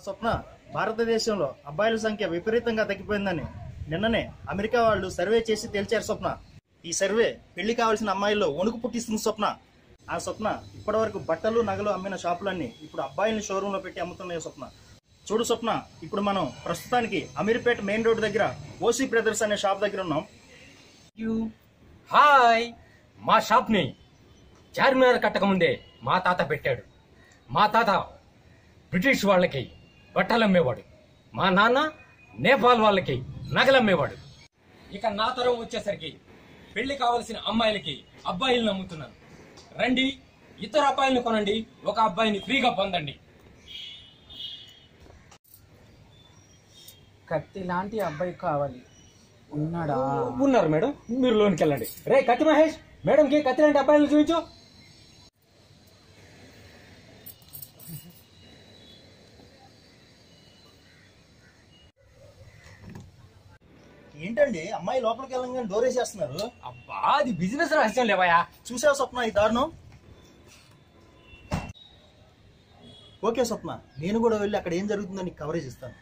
స్వప్న భారతదేశంలో అబ్బాయిల సంఖ్య విపరీతంగా తగ్గిపోయిందని నిన్ననే అమెరికా వాళ్ళు సర్వే చేసి తేల్చారు స్వప్న ఈ సర్వే పెళ్లి కావాల్సిన అమ్మాయిల్లో వణుకు పుట్టిస్తుంది స్వప్న ఆ స్వప్న ఇప్పటివరకు బట్టలు నగలు అమ్మిన షాపులన్నీ ఇప్పుడు అబ్బాయిల్ని షోరూంలో పెట్టి అమ్ముతున్నాయి స్వప్న చూడు స్వప్న ఇప్పుడు మనం ప్రస్తుతానికి అమీర్పేట మెయిన్ రోడ్ దగ్గర ఓసీ బ్రదర్స్ అనే షాప్ దగ్గర ఉన్నాం హాయ్ మా షాప్ని చార్మినార్ కట్టకముందే మా తాత పెట్టాడు మా తాత బ్రిటిష్ వాళ్ళకి బట్టలు అమ్మేవాడు మా నాన్న నేపాల్ వాళ్ళకి నగలు అమ్మేవాడు ఇక నా తరం వచ్చేసరికి పెళ్లి కావలసిన అమ్మాయిలకి అబ్బాయిలను అమ్ముతున్నాను రండి ఇద్దరు అబ్బాయిలను కొనండి ఒక అబ్బాయిని ఫ్రీగా పొందండి కత్తి లాంటి అబ్బాయి కావాలి ఉన్నాడా ఉన్నారు మేడం మీరు లోనికి వెళ్ళండి రే కత్తి మహేష్ మేడంకి కత్తి లాంటి అబ్బాయిలను చూపించు ఏంటండి అమ్మాయి లోపలికి వెళ్ళగానే డోర్ వేసేస్తున్నారు అబ్బా అది బిజినెస్ రహస్యం లేవయా చూసావు స్వప్న ఈ దారుణం ఓకే స్వప్న నేను కూడా వెళ్ళి అక్కడ ఏం జరుగుతుందో నీకు కవరేజ్ ఇస్తాను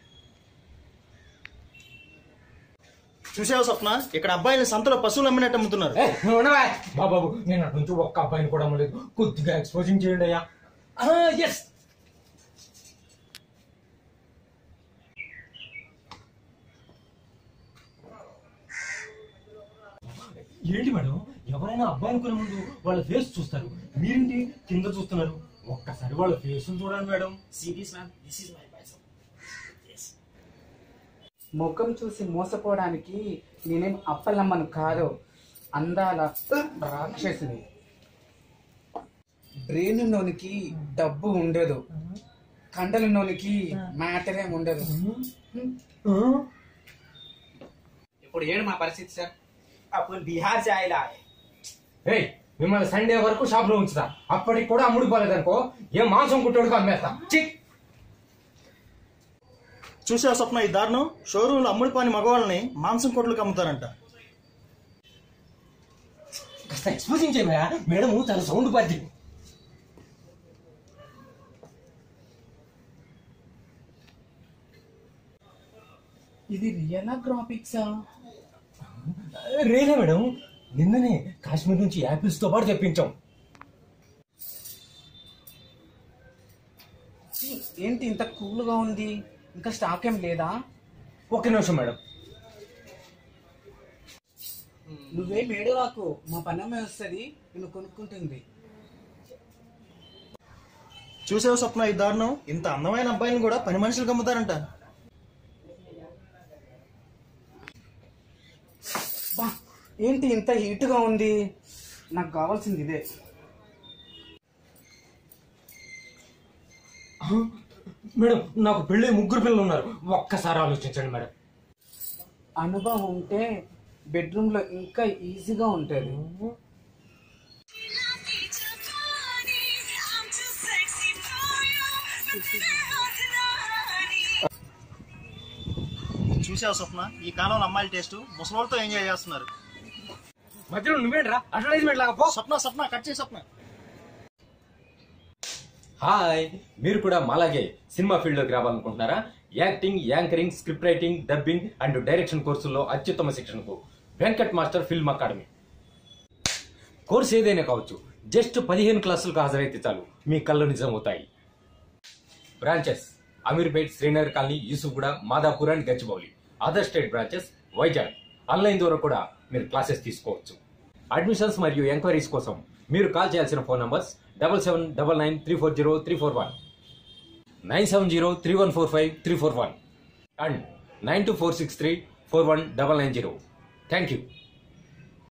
చూసావు స్వప్న ఇక్కడ అబ్బాయిని సంతలో పశువులు అమ్మినట్టు అమ్ముతున్నారు ఏ, నువ్వు ఉండవా? మా బాబు నేను అటు నుంచి ఒక్క అబ్బాయిని కూడా అమ్మలేదు కొద్దిగా ఎక్స్పోజింగ్ చేయండి అయ్యా ఎస్ ఏంటి మేడం ఎవరైనా అబ్బాయిని కొనే ముందు వాళ్ళ ఫేస్ చూస్తారు మీరేంటి కింద చూస్తున్నారు ఒక్కసారి వాళ్ళ ఫేస్ చూడండి మేడం ముఖం చూసి మోసపోవడానికి నేనేం అప్పలమ్మను కాదు అందాల రాక్షసుని బ్రెయిన్లోనికి డబ్బు ఉండదు కండలలోనికి మ్యాటర్ ఏం ఉండదు ఇప్పుడు ఏడు మా పరిస్థితి సార్ అప్పుడు బీహార్ से आयला है ఏయ్ మిమ్మల్ని సండే వరకు షాప్ లో ఉంచుతా అప్పటికి కూడా అమ్ముడు పోలేదనుకో ఏ మాంసం కుట్టోడుగా అమ్మేస్తా చిక్ చూసావు స్వప్న ఈ దారుణం షోరూంలో అమ్ముడు పాని మగవాళ్ళని మాంసం కొట్లకు అమ్ముతారంట కాస్త ఎక్స్పోజింగ్ చేయమయ్యా మేడం చాలా సౌండ్ పద్ది ఇది రియల్ గ్రాఫిక్సా రేలే మేడం నిన్ననే కాశ్మీర్ నుంచి యాపిల్స్ తో పాటు తెప్పించాం ఏంటి ఇంత కూల్గా ఉంది ఇంకా స్టాక్ ఏం లేదా ఒక్క నిమిషం మేడం నువ్వే మేడు వాకు మా పనమ్మే వస్తుంది నేను కొనుక్కుంటుంది చూసావు స్వప్న ఈ దారుణం ఇంత అందమైన అబ్బాయిని కూడా పని మనుషులకు అమ్ముతారంట బా ఏంటి ఇంత హీట్గా ఉంది నాకు కావాల్సింది ఇదే మేడం నాకు పెళ్ళి ముగ్గురు పిల్లలు ఉన్నారు ఒక్కసారి ఆలోచించండి మేడం అనుభవం ఉంటే బెడ్రూమ్ లో ఇంకా ఈజీగా ఉంటుంది చూసావు స్వప్న ఈ కాలంలో అమ్మాయిల టేస్ట్ ముసలోళ్ళతో ఎంజాయ్ చేస్తున్నారు మధ్యలో నువ్వేంట్రా అడ్వర్టైజ్మెంట్ లాగా పో స్వప్న స్వప్న కట్ చేయి స్వప్న హాయ్ మీరు కూడా మాలాగే సినిమా ఫీల్డ్ లోకి రావాలనుకుంటున్నారా acting anchoring script writing dubbing and direction కోర్సుల్లో అత్యుత్తమ శిక్షణకు Venkat master film academy course ఏదైనా కావచ్చు జస్ట్ పదిహేను క్లాసులకు హాజరైతే చాలు మీ కళ్ళు నిజం అవుతాయి branches Ameerpet Srinagar colony Yousufguda Madhapur and Gachibowli other state branches Vizag online ద్వారా కూడా మీరు క్లాసెస్ తీసుకోవచ్చు అడ్మిషన్స్ మరియు ఎంక్వైరీస్ కోసం మీరు కాల్ చేయాల్సిన phone numbers double seven double nine three four zero three four one nine seven zero three one four five three four one and nine two four six three four one double nine zero thank you